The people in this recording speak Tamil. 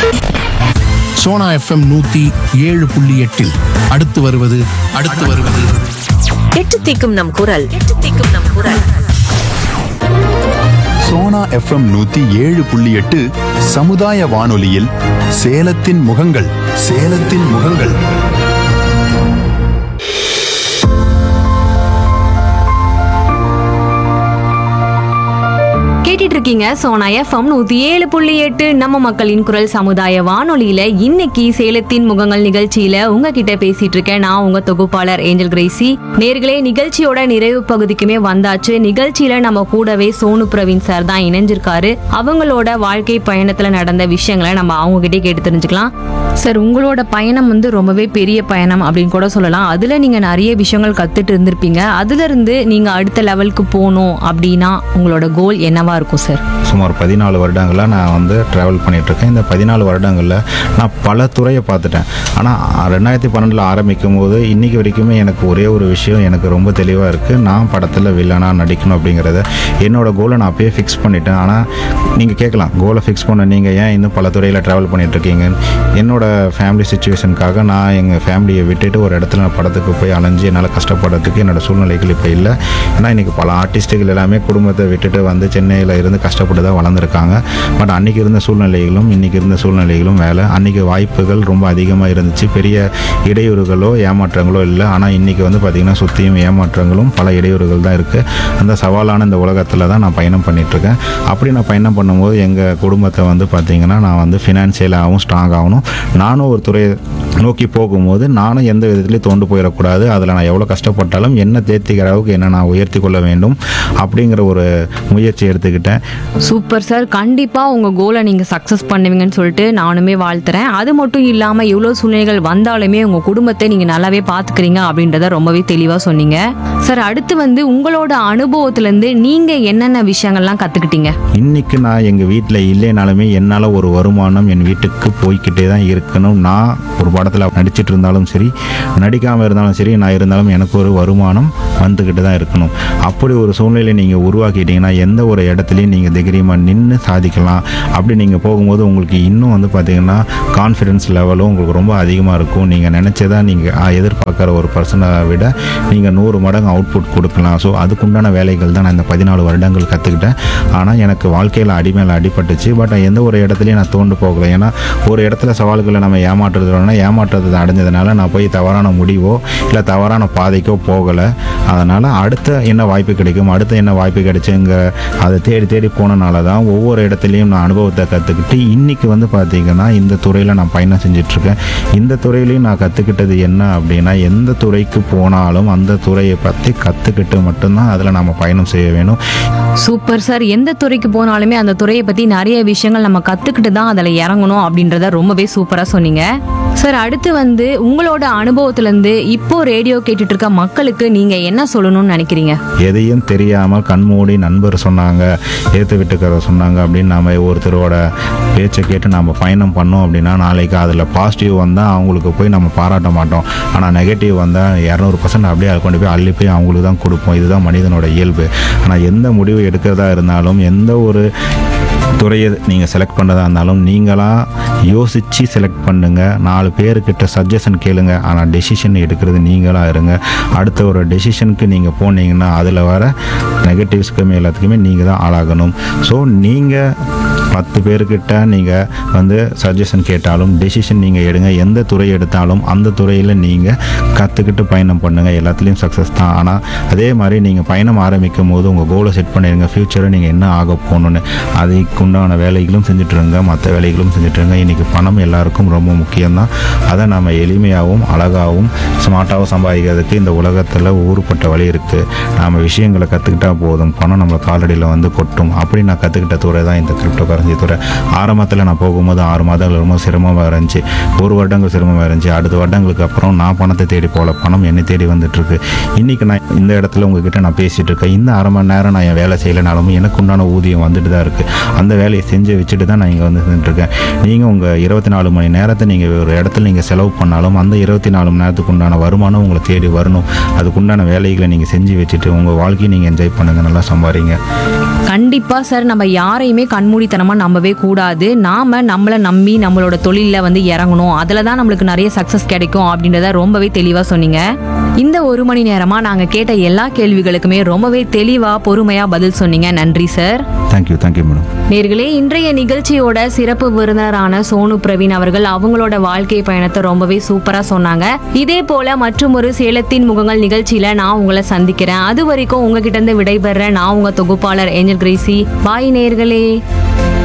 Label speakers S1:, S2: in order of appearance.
S1: சோனா எஃப்எம் நூத்தி ஏழு புள்ளி எட்டில் அடுத்து வருவது அடுத்து வருவது
S2: எட்டு தீக்கும் நம் குரல் எட்டு தீக்கும் நம் குரல்
S3: சோனா எஃப்எம் நூத்தி ஏழு புள்ளி எட்டு சமுதாய வானொலியில் சேலத்தின் முகங்கள் சேலத்தின் முகங்கள்
S4: கேட்டுட்டு இருக்கீங்க சோனா எஃப்எம் நூத்தி ஏழு புள்ளி எட்டு நம்ம மக்களின் குரல் சமுதாய வானொலியில இன்னைக்கு சேலத்தின் முகங்கள் நிகழ்ச்சியில உங்ககிட்ட பேசிட்டு இருக்கேன் நான் உங்க தொகுப்பாளர் ஏஞ்சல் கிரேசி நேர்களே நிகழ்ச்சியோட நிறைவு பகுதிக்குமே வந்தாச்சு நிகழ்ச்சியில நம்ம கூடவே சோனு பிரவீன் சார் தான் இணைஞ்சிருக்காரு அவங்களோட வாழ்க்கை பயணத்துல நடந்த விஷயங்களை நம்ம அவங்க கிட்டே கேட்டு தெரிஞ்சுக்கலாம் சார் உங்களோட பயணம் வந்து ரொம்பவே பெரிய பயணம் அப்படின்னு கூட சொல்லலாம் அதுல நீங்க நிறைய விஷயங்கள் கத்துட்டு இருந்திருப்பீங்க அதுல இருந்து நீங்க அடுத்த லெவலுக்கு போகணும் அப்படின்னா உங்களோட கோல் என்னவா இருக்கும் சார்
S5: சுமார் பதினாலு வருடங்களாக நான் வந்து ட்ராவல் பண்ணிகிட்ருக்கேன் இந்த பதினாலு வருடங்களில் நான் பல துறையை பார்த்துட்டேன் ஆனால் ரெண்டாயிரத்தி பன்னெண்டில் ஆரம்பிக்கும் போது இன்றைக்கி வரைக்குமே எனக்கு ஒரே ஒரு விஷயம் எனக்கு ரொம்ப தெளிவாக இருக்குது நான் படத்தில் வில்லனாக நடிக்கணும் அப்படிங்கிறத என்னோடய கோலை நான் அப்பயே ஃபிக்ஸ் பண்ணிட்டேன் ஆனால் நீங்கள் கேட்கலாம் கோலை ஃபிக்ஸ் பண்ண நீங்கள் ஏன் இன்னும் பல துறையில் ட்ராவல் பண்ணிகிட்ருக்கீங்க என்னோட ஃபேமிலி சுச்சுவேஷனுக்காக நான் எங்கள் ஃபேமிலியை விட்டுட்டு ஒரு இடத்துல நான் படத்துக்கு போய் அலைஞ்சு என்னால் கஷ்டப்படுறதுக்கு என்னோட சூழ்நிலைகள் இப்போ இல்லை ஏன்னா இன்றைக்கி பல ஆர்டிஸ்ட்டுகள் எல்லாமே குடும்பத்தை விட்டுட்டு வந்து சென்னையில் இருந்து கஷ்டப்பட்டு தான் வளர்ந்துருக்காங்க பட் அன்றைக்கி இருந்த சூழ்நிலைகளும் இன்றைக்கி இருந்த சூழ்நிலைகளும் வேலை அன்றைக்கி வாய்ப்புகள் ரொம்ப அதிகமாக இருந்துச்சு பெரிய இடையூறுகளோ ஏமாற்றங்களோ இல்லை ஆனால் இன்றைக்கி வந்து பார்த்திங்கன்னா சுற்றியும் ஏமாற்றங்களும் பல இடையூறுகள் தான் இருக்குது அந்த சவாலான இந்த உலகத்தில் தான் நான் பயணம் பண்ணிகிட்ருக்கேன் அப்படி நான் பயணம் பண்ணும்போது எங்கள் குடும்பத்தை வந்து பார்த்திங்கன்னா நான் வந்து ஃபினான்ஷியலாகவும் ஸ்ட்ராங் ஆகணும் நானும் ஒரு துறையை நோக்கி போகும்போது நானும் எந்த விதத்துலையும் தோண்டு போயிடக்கூடாது அதில் நான் எவ்வளோ கஷ்டப்பட்டாலும் என்ன தேர்த்திக்கிற அளவுக்கு என்ன நான் உயர்த்தி கொள்ள வேண்டும் அப்படிங்கிற ஒரு முயற்சி எடுத்துக்கிட்டேன்
S4: சூப்பர் சார் கண்டிப்பா உங்க கோலை நீங்க சக்சஸ் பண்ணுவீங்கன்னு சொல்லிட்டு நானுமே வாழ்த்துறேன் அது மட்டும் இல்லாம எவ்வளவு சூழ்நிலைகள் வந்தாலுமே உங்க குடும்பத்தை நீங்க நல்லாவே பாத்துக்கிறீங்க அப்படின்றத ரொம்பவே தெளிவா சொன்னீங்க சார் அடுத்து வந்து உங்களோட அனுபவத்துல இருந்து நீங்க என்னென்ன விஷயங்கள்லாம் கத்துக்கிட்டீங்க
S5: இன்னைக்கு நான் எங்கள் வீட்டில் இல்லைனாலுமே என்னால் ஒரு வருமானம் என் வீட்டுக்கு போய்க்கிட்டே தான் இருக்கணும் நான் ஒரு படத்தில் நடிச்சிட்டு இருந்தாலும் சரி நடிக்காமல் இருந்தாலும் சரி நான் இருந்தாலும் எனக்கு ஒரு வருமானம் வந்துக்கிட்டு தான் இருக்கணும் அப்படி ஒரு சூழ்நிலை நீங்கள் உருவாக்கிட்டீங்கன்னா எந்த ஒரு இடத்துலையும் நீங்கள் தைரியமாக நின்று சாதிக்கலாம் அப்படி நீங்கள் போகும்போது உங்களுக்கு இன்னும் வந்து பார்த்தீங்கன்னா கான்ஃபிடென்ஸ் லெவலும் உங்களுக்கு ரொம்ப அதிகமாக இருக்கும் நீங்கள் நினச்சதா நீங்கள் எதிர்பார்க்குற ஒரு பர்சனை விட நீங்கள் நூறு மடங்கு அவுட்புட் கொடுக்கலாம் ஸோ அதுக்குண்டான வேலைகள் தான் நான் இந்த பதினாலு வருடங்கள் கற்றுக்கிட்டேன் ஆனால் எனக்கு வாழ்க்கையில் அடிமையில் அடிபட்டுச்சு பட் எந்த ஒரு இடத்துலையும் நான் தோண்டு போகலை ஏன்னா ஒரு இடத்துல சவால்களை நம்ம ஏமாற்றுறது வேணா ஏமாற்றத்தை அடைஞ்சதுனால நான் போய் தவறான முடிவோ இல்லை தவறான பாதைக்கோ போகலை அதனால் அடுத்த என்ன வாய்ப்பு கிடைக்கும் அடுத்த என்ன வாய்ப்பு கிடைச்சுங்க அதை தேடி தேடி போனனால தான் ஒவ்வொரு இடத்துலையும் நான் அனுபவத்தை கற்றுக்கிட்டு இன்றைக்கி வந்து பார்த்திங்கன்னா இந்த துறையில் நான் பயணம் செஞ்சிட்ருக்கேன் இந்த துறையிலையும் நான் கற்றுக்கிட்டது என்ன அப்படின்னா எந்த துறைக்கு போனாலும் அந்த துறையை பற்றி கற்றுக்கிட்டு மட்டும்தான் அதில் நம்ம பயணம் செய்ய வேணும்
S4: சூப்பர் சார் எந்த துறைக்கு போனாலுமே அந்த துறையை பத்தி நிறைய விஷயங்கள் நம்ம கத்துக்கிட்டு தான் அதில் இறங்கணும் அப்படின்றத ரொம்பவே சூப்பரா சொன்னீங்க சார் அடுத்து வந்து உங்களோட அனுபவத்துல இருந்து இப்போ ரேடியோ கேட்டுட்டு இருக்க மக்களுக்கு நீங்க என்ன சொல்லணும்னு நினைக்கிறீங்க
S5: எதையும் தெரியாமல் கண்மூடி நண்பர் சொன்னாங்க ஏற்று விட்டுக்கிற சொன்னாங்க அப்படின்னு நம்ம ஒருத்தரோட பேச்சை கேட்டு நம்ம பயணம் பண்ணோம் அப்படின்னா நாளைக்கு அதில் பாசிட்டிவ் வந்தால் அவங்களுக்கு போய் நம்ம பாராட்ட மாட்டோம் ஆனால் நெகட்டிவ் வந்தால் இரநூறு பர்சன்ட் அப்படியே அதை கொண்டு போய் அள்ளி போய் அவங்களுக்கு தான் கொடுப்போம் இதுதான் மனிதனோட இயல்பு ஆனால் எந்த முடிவு எடுக்கிறதா இருந்தாலும் எந்த ஒரு துறையை நீங்கள் செலக்ட் பண்ணுறதா இருந்தாலும் நீங்களாக யோசித்து செலக்ட் பண்ணுங்கள் நாலு பேர்கிட்ட சஜஷன் கேளுங்க ஆனால் டெசிஷன் எடுக்கிறது நீங்களாக இருங்க அடுத்த ஒரு டெசிஷனுக்கு நீங்கள் போனீங்கன்னா அதில் வர நெகட்டிவ்ஸ்க்குமே எல்லாத்துக்குமே நீங்கள் தான் ஆளாகணும் ஸோ நீங்கள் பத்து பேர்கிட்ட நீங்கள் வந்து சஜஷன் கேட்டாலும் டெசிஷன் நீங்கள் எடுங்க எந்த துறை எடுத்தாலும் அந்த துறையில் நீங்கள் கற்றுக்கிட்டு பயணம் பண்ணுங்கள் எல்லாத்துலேயும் சக்ஸஸ் தான் ஆனால் அதே மாதிரி நீங்கள் பயணம் ஆரம்பிக்கும் போது உங்கள் கோலை செட் பண்ணிடுங்க ஃப்யூச்சரில் நீங்கள் என்ன ஆக போகணுன்னு அதுக்குண்டான வேலைகளும் செஞ்சுட்ருங்க மற்ற வேலைகளும் செஞ்சுட்ருங்க இன்றைக்கி பணம் எல்லாருக்கும் ரொம்ப முக்கியம்தான் அதை நம்ம எளிமையாகவும் அழகாகவும் ஸ்மார்ட்டாகவும் சம்பாதிக்கிறதுக்கு இந்த உலகத்தில் ஊறுப்பட்ட வழி இருக்குது நாம் விஷயங்களை கற்றுக்கிட்டா போதும் பணம் நம்ம காலடியில் வந்து கொட்டும் அப்படி நான் கற்றுக்கிட்ட துறை தான் இந்த கிரிப்டோ கரன்சி துறை ஆரம்பத்தில் நான் போகும்போது ஆறு மாதங்கள் ரொம்ப சிரமமாக இருந்துச்சு ஒரு வருடங்கள் சிரமமாக இருந்துச்சு அடுத்த வருடங்களுக்கு அப்புறம் நான் பணத்தை தேடி போகல பணம் என்னை தேடி வந்துட்டுருக்கு இன்றைக்கி நான் இந்த இடத்துல உங்ககிட்ட நான் பேசிகிட்டு இருக்கேன் இந்த அரை மணி நேரம் நான் என் வேலை செய்யலைனாலும் எனக்கு உண்டான ஊதியம் வந்துட்டு தான் இருக்குது அந்த வேலையை செஞ்சு வச்சுட்டு தான் நான் இங்கே வந்து செஞ்சுட்ருக்கேன் நீங்கள் உங்கள் இருபத்தி நாலு மணி நேரத்தை நீங்கள் ஒரு இடத்துல நீங்கள் செலவு பண்ணாலும் அந்த இருபத்தி நாலு மணி நேரத்துக்கு உண்டான வருமானம் உங்களை தேடி வரணும் அதுக்குண்டான வேலைகளை நீங்கள் செஞ்சு வச்சுட்டு உங்கள் வாழ்க்கையை நீங்கள் என்ஜாய் பண்ணுங்கள் நல்லா சம்பாதிங்க
S4: கண்டிப்பா சார் நம்ம யாரையுமே கண்மூடித்தனமா நம்பவே கூடாது நாம நம்மள நம்பி நம்மளோட தொழில்ல வந்து இறங்கணும் அதுல தான் நம்மளுக்கு நிறைய சக்சஸ் கிடைக்கும் அப்படின்றத ரொம்பவே தெளிவா சொன்னீங்க இந்த ஒரு மணி நேரமா நாங்க கேட்ட எல்லா கேள்விகளுக்குமே ரொம்பவே தெளிவா பொறுமையா பதில் சொன்னீங்க நன்றி சார்
S5: தேங்க்யூ தேங்க்யூ மேடம்
S4: நேர்களே இன்றைய நிகழ்ச்சியோட சிறப்பு விருந்தினரான சோனு பிரவீன் அவர்கள் அவங்களோட வாழ்க்கை பயணத்தை ரொம்பவே சூப்பரா சொன்னாங்க இதே போல மற்றும் ஒரு சேலத்தின் முகங்கள் நிகழ்ச்சியில நான் உங்களை சந்திக்கிறேன் அது வரைக்கும் உங்ககிட்ட இருந்து விடைபெற நான் உங்க தொகுப்பாளர் ஏஞ்சல் கிரேசி பாய் நேர்களே